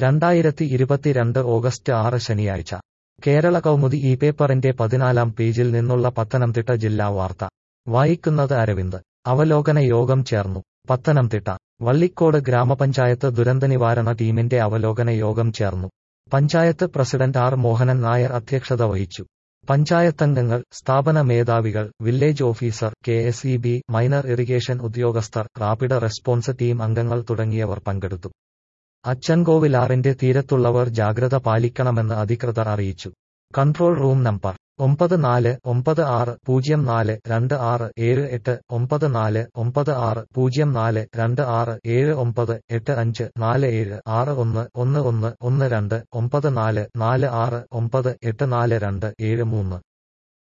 രണ്ടായിരത്തി ഇരുപത്തിരണ്ട് ഓഗസ്റ്റ് ആറ് ശനിയാഴ്ച കേരള കൗമുദി ഈ പേപ്പറിന്റെ പതിനാലാം പേജിൽ നിന്നുള്ള പത്തനംതിട്ട ജില്ലാ വാർത്ത വായിക്കുന്നത് അരവിന്ദ് അവലോകന യോഗം ചേർന്നു പത്തനംതിട്ട വള്ളിക്കോട് ഗ്രാമപഞ്ചായത്ത് ദുരന്തനിവാരണ ടീമിന്റെ അവലോകന യോഗം ചേർന്നു പഞ്ചായത്ത് പ്രസിഡന്റ് ആർ മോഹനൻ നായർ അധ്യക്ഷത വഹിച്ചു പഞ്ചായത്തംഗങ്ങൾ സ്ഥാപന മേധാവികൾ village officer K S E B minor irrigation ഉദ്യോഗസ്ഥർ റാപ്പിഡ് റെസ്പോൺസ് ടീം അംഗങ്ങൾ തുടങ്ങിയവർ പങ്കെടുത്തു അച്ചൻകോവിലാറിന്റെ തീരത്തുള്ളവർ ജാഗ്രത പാലിക്കണമെന്ന് അധികൃതർ അറിയിച്ചു കൺട്രോൾ റൂം നമ്പർ ഒമ്പത് നാല് ഒമ്പത് ആറ് പൂജ്യം നാല് രണ്ട് ആറ് ഏഴ് എട്ട് ഒമ്പത് നാല് ഒമ്പത് ആറ് പൂജ്യം നാല് രണ്ട് ആറ് ഏഴ് ഒമ്പത് എട്ട് അഞ്ച് നാല് ഏഴ് ആറ് ഒന്ന് ഒന്ന് ഒന്ന് ഒന്ന് രണ്ട് ഒമ്പത് നാല് നാല് ആറ് ഒമ്പത് എട്ട് നാല് രണ്ട് ഏഴ് മൂന്ന്